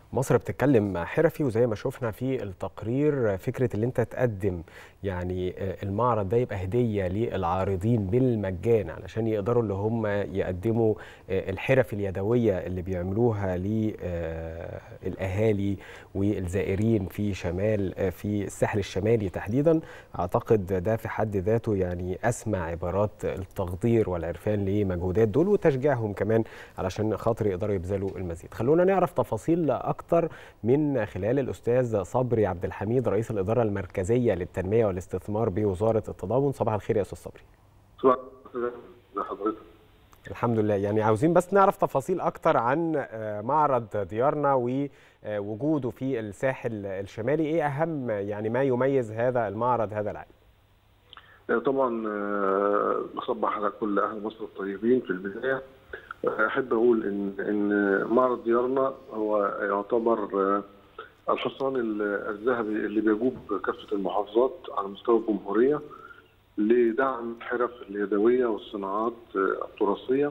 مصر بتتكلم حرفي وزي ما شفنا في التقرير فكره اللي انت تقدم يعني المعرض ده يبقى هديه للعارضين بالمجان علشان يقدروا اللي هم يقدموا الحرف اليدويه اللي بيعملوها للاهالي والزائرين في شمال في الساحل الشمالي تحديدا اعتقد ده في حد ذاته يعني اسمى عبارات التقدير والعرفان لمجهودات دول وتشجيعهم كمان علشان خاطر يقدروا يبذلوا المزيد خلونا نعرف تفاصيل اكتر من خلال الاستاذ صبري عبد الحميد رئيس الاداره المركزيه للتنميه والاستثمار بوزاره التضامن صباح الخير يا استاذ صبري صباح حضرتك الحمد لله يعني عاوزين بس نعرف تفاصيل اكتر عن معرض ديارنا ووجوده في الساحل الشمالي ايه اهم يعني ما يميز هذا المعرض هذا العام طبعا بصبح على كل اهل مصر الطيبين في البدايه احب اقول ان ان معرض ديارنا هو يعتبر الحصان الذهبي اللي بيجوب كافه المحافظات على مستوى الجمهوريه لدعم الحرف اليدويه والصناعات التراثيه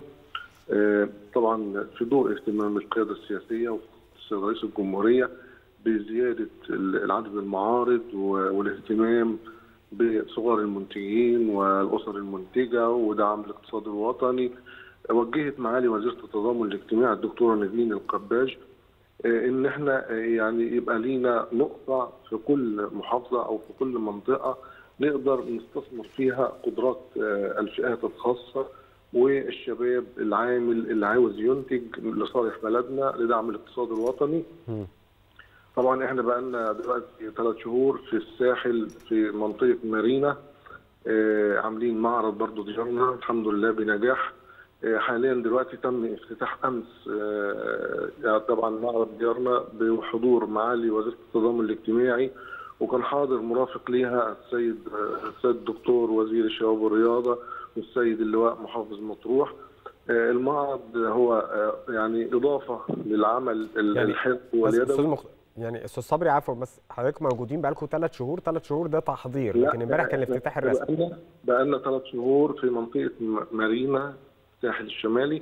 طبعا في ضوء اهتمام القياده السياسيه ورئيس الجمهوريه بزياده العدد المعارض والاهتمام بصغار المنتجين والاسر المنتجه ودعم الاقتصاد الوطني وجهت معالي وزيره التضامن الاجتماعي الدكتوره نيفين القباج ان احنا يعني يبقى لينا نقطه في كل محافظه او في كل منطقه نقدر نستثمر فيها قدرات الفئات الخاصه والشباب العامل اللي عاوز ينتج لصالح بلدنا لدعم الاقتصاد الوطني. طبعا احنا بقى لنا دلوقتي ثلاث شهور في الساحل في منطقه مارينا عاملين معرض برضه ديارنا الحمد لله بنجاح حاليا دلوقتي تم افتتاح امس طبعا معرض ديارنا بحضور معالي وزيره التضامن الاجتماعي وكان حاضر مرافق ليها السيد السيد الدكتور وزير الشباب والرياضه والسيد اللواء محافظ مطروح المعرض هو يعني اضافه للعمل يعني الحرفي واليدوي مخ... يعني استاذ صبري عفوا بس حضرتك موجودين بقالكم ثلاث شهور ثلاث شهور ده تحضير لكن امبارح كان الافتتاح الرسمي بقى لنا ثلاث شهور في منطقه مارينا الساحل الشمالي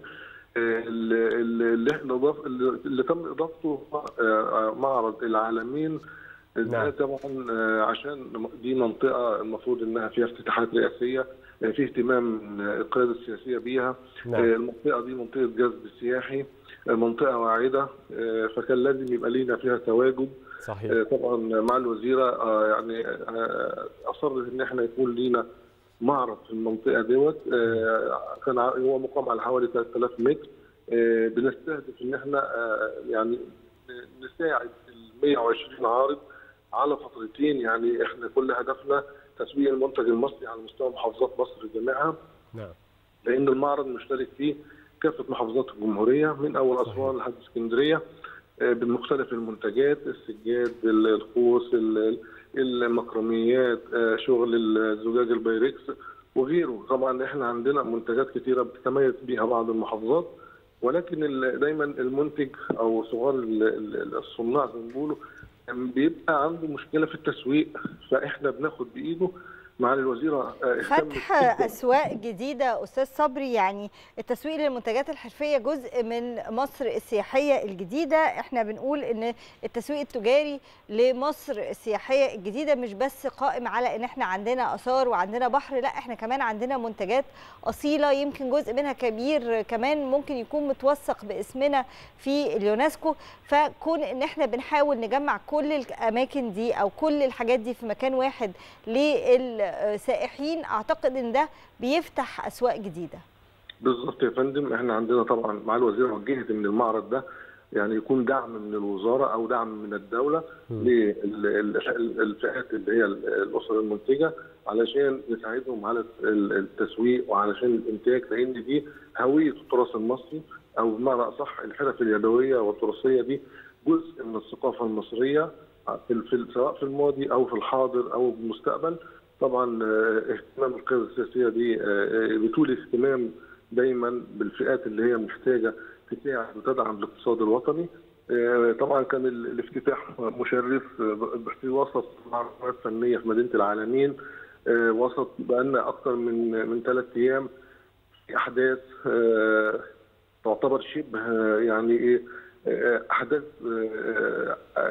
اللي اللي, اللي, اللي تم اضافته معرض العالمين نعم. طبعا عشان دي منطقه المفروض انها فيها افتتاحات رئاسيه في اهتمام من القياده السياسيه بيها نعم. المنطقه دي منطقه جذب سياحي منطقه واعده فكان لازم يبقى لينا فيها تواجد صحيح طبعا مع الوزيره يعني اصرت ان احنا يكون لينا معرض في المنطقه دوت كان هو مقام على حوالي 3000 متر بنستهدف ان احنا يعني نساعد ال 120 عارض على فترتين يعني احنا كل هدفنا تسويق المنتج المصري على مستوى محافظات مصر جميعها نعم لان المعرض مشترك فيه كافه محافظات الجمهوريه من اول اسوان لحد اسكندريه بمختلف المنتجات السجاد الخوص المكرميات شغل الزجاج البايركس وغيره طبعا احنا عندنا منتجات كثيره بتتميز بها بعض المحافظات ولكن دايما المنتج او صغار الصناع زي ما بيقولوا بيبقى عنده مشكله في التسويق فاحنا بناخد بايده مع الوزيره فتح اسواق جديده استاذ صبري يعني التسويق للمنتجات الحرفيه جزء من مصر السياحيه الجديده احنا بنقول ان التسويق التجاري لمصر السياحيه الجديده مش بس قائم على ان احنا عندنا اثار وعندنا بحر لا احنا كمان عندنا منتجات اصيله يمكن جزء منها كبير كمان ممكن يكون متوثق باسمنا في اليونسكو فكون ان احنا بنحاول نجمع كل الاماكن دي او كل الحاجات دي في مكان واحد لل سائحين اعتقد ان ده بيفتح اسواق جديده بالظبط يا فندم احنا عندنا طبعا مع الوزيره وجهت ان المعرض ده يعني يكون دعم من الوزاره او دعم من الدوله للفئات اللي هي الاسر المنتجه علشان نساعدهم على التسويق وعلشان الانتاج لان دي هويه التراث المصري او بمعنى اصح الحرف اليدويه والتراثيه دي جزء من الثقافه المصريه في سواء في الماضي او في الحاضر او المستقبل طبعا اهتمام القياده السياسيه دي بتولي اهتمام دايما بالفئات اللي هي محتاجه تساعد وتدعم الاقتصاد الوطني طبعا كان الافتتاح مشرف في وسط معرضات فنيه في مدينه العالمين وسط بقالنا اكثر من من ثلاث ايام في احداث تعتبر شبه يعني ايه احداث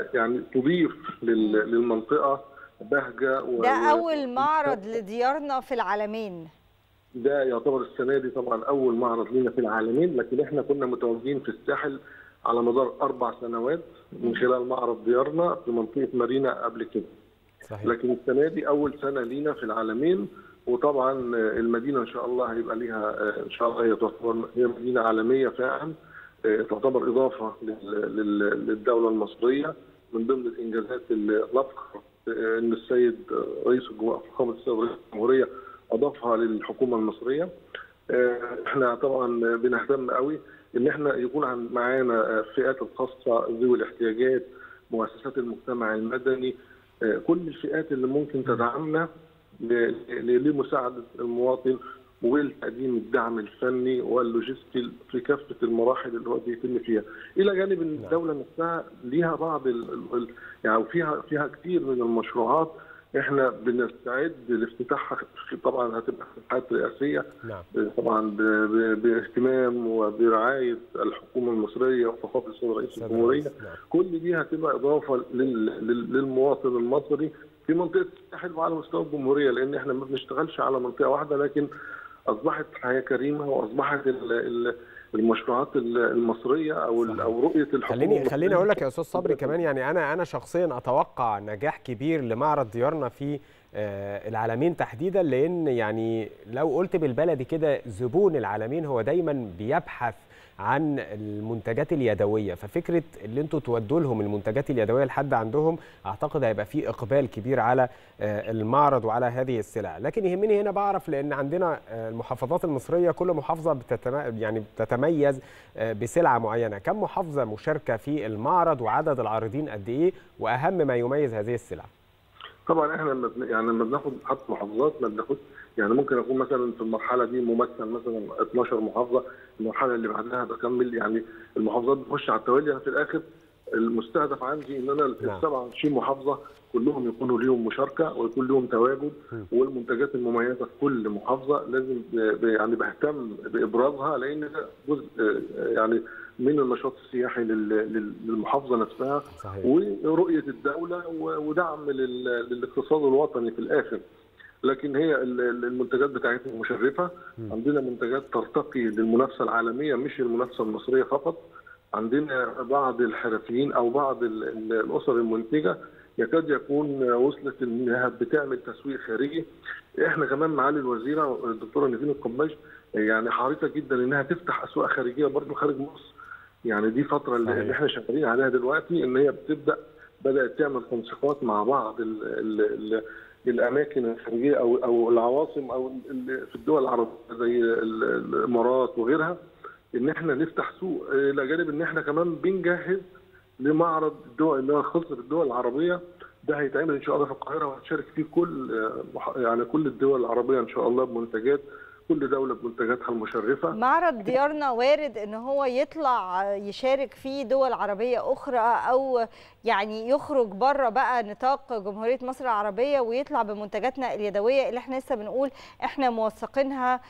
يعني تضيف للمنطقه بهجه و... ده اول معرض لديارنا في العالمين ده يعتبر السنه دي طبعا اول معرض لينا في العالمين لكن احنا كنا متواجدين في الساحل على مدار اربع سنوات من خلال معرض ديارنا في منطقه مارينا قبل كده. صحيح. لكن السنه دي اول سنه لينا في العالمين وطبعا المدينه ان شاء الله هيبقى ليها ان شاء الله هي تعتبر هي مدينه عالميه فعلا تعتبر اضافه للدوله المصريه من ضمن الانجازات اللي نفخر ان السيد رئيس الجمهوريه فخامه السيد رئيس الجمهوريه اضافها للحكومه المصريه. احنا طبعا بنهتم قوي ان احنا يكون معانا الفئات الخاصه ذوي الاحتياجات مؤسسات المجتمع المدني كل الفئات اللي ممكن تدعمنا لمساعده المواطن ولتقديم الدعم الفني واللوجستي في كافه المراحل اللي هو بيتم فيها، الى جانب ان الدوله نفسها ليها بعض ال يعني فيها فيها كثير من المشروعات احنا بنستعد لافتتاحها طبعا هتبقى افتتاحات رئاسيه نعم. طبعا باهتمام وبرعايه الحكومه المصريه وفخامه السيد رئيس الجمهوريه نعم. كل دي هتبقى اضافه للمواطن المصري في منطقه الساحل وعلى مستوى الجمهوريه لان احنا ما بنشتغلش على منطقه واحده لكن اصبحت حياه كريمه واصبحت المشروعات المصريه او او رؤيه الحكومه خليني خليني اقول لك يا استاذ صبري كمان يعني انا انا شخصيا اتوقع نجاح كبير لمعرض ديارنا في العالمين تحديدا لان يعني لو قلت بالبلدي كده زبون العالمين هو دايما بيبحث عن المنتجات اليدويه ففكره اللي انتوا تودوا لهم المنتجات اليدويه لحد عندهم اعتقد هيبقى في اقبال كبير على المعرض وعلى هذه السلع لكن يهمني هنا بعرف لان عندنا المحافظات المصريه كل محافظه بتتم... يعني بتتميز بسلعه معينه كم محافظه مشاركه في المعرض وعدد العارضين قد ايه واهم ما يميز هذه السلع طبعا احنا لما يعني لما بناخد حتى محافظات ما بناخد يعني ممكن اكون مثلا في المرحله دي ممثل مثلا 12 محافظه المرحله اللي بعدها بكمل يعني المحافظات بتخش على التوالي انا في الاخر المستهدف عندي ان انا ال 27 محافظه كلهم يكونوا ليهم مشاركه ويكون ليهم تواجد والمنتجات المميزه في كل محافظه لازم يعني بهتم بابرازها لان ده جزء يعني من النشاط السياحي للمحافظه نفسها صحيح. ورؤيه الدوله ودعم للاقتصاد الوطني في الاخر لكن هي المنتجات بتاعتنا مشرفه عندنا منتجات ترتقي للمنافسه العالميه مش المنافسه المصريه فقط عندنا بعض الحرفيين او بعض الاسر المنتجه يكاد يكون وصلت انها بتعمل تسويق خارجي احنا كمان معالي الوزيره الدكتوره نيفين القماش يعني حريصه جدا انها تفتح اسواق خارجيه برضه خارج مصر يعني دي فتره اللي احنا شغالين عليها دلوقتي ان هي بتبدا بدات تعمل تنسيقات مع بعض ال ال ال الاماكن الخارجيه او او العواصم او في الدول العربيه زي الامارات وغيرها ان احنا نفتح سوق الى جانب ان احنا كمان بنجهز لمعرض الدول اللي هو خاص بالدول العربيه ده هيتعمل ان شاء الله في القاهره وهتشارك فيه كل يعني كل الدول العربيه ان شاء الله بمنتجات كل دوله بمنتجاتها المشرفه معرض ديارنا وارد ان هو يطلع يشارك فيه دول عربيه اخرى او يعني يخرج بره بقى نطاق جمهوريه مصر العربيه ويطلع بمنتجاتنا اليدويه اللي احنا لسه بنقول احنا موثقينها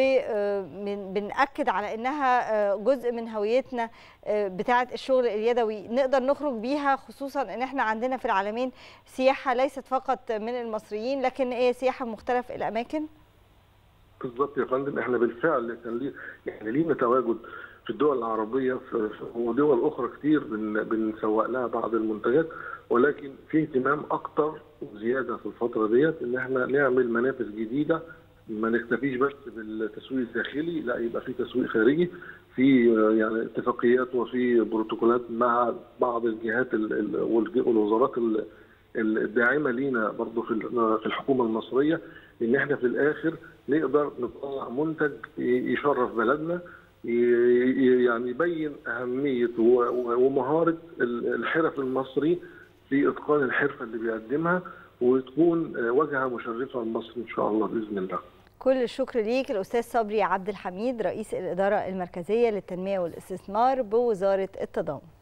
وبنأكد على انها جزء من هويتنا بتاعه الشغل اليدوي نقدر نخرج بيها خصوصا ان احنا عندنا في العالمين سياحه ليست فقط من المصريين لكن هي سياحه مختلف الاماكن بالظبط يا فندم احنا بالفعل كان لي يعني لينا تواجد في الدول العربيه في ودول اخرى كتير بن بنسوق لها بعض المنتجات ولكن في اهتمام اكتر وزياده في الفتره ديت ان احنا نعمل منافذ جديده ما نكتفيش بس بالتسويق الداخلي لا يبقى في تسويق خارجي في يعني اتفاقيات وفي بروتوكولات مع بعض الجهات والوزارات الداعمه لينا برضه في الحكومه المصريه ان احنا في الاخر نقدر نطلع منتج يشرف بلدنا يعني يبين اهميه ومهاره الحرف المصري في اتقان الحرفه اللي بيقدمها وتكون واجهه مشرفه لمصر ان شاء الله باذن الله. كل الشكر ليك الاستاذ صبري عبد الحميد رئيس الاداره المركزيه للتنميه والاستثمار بوزاره التضامن.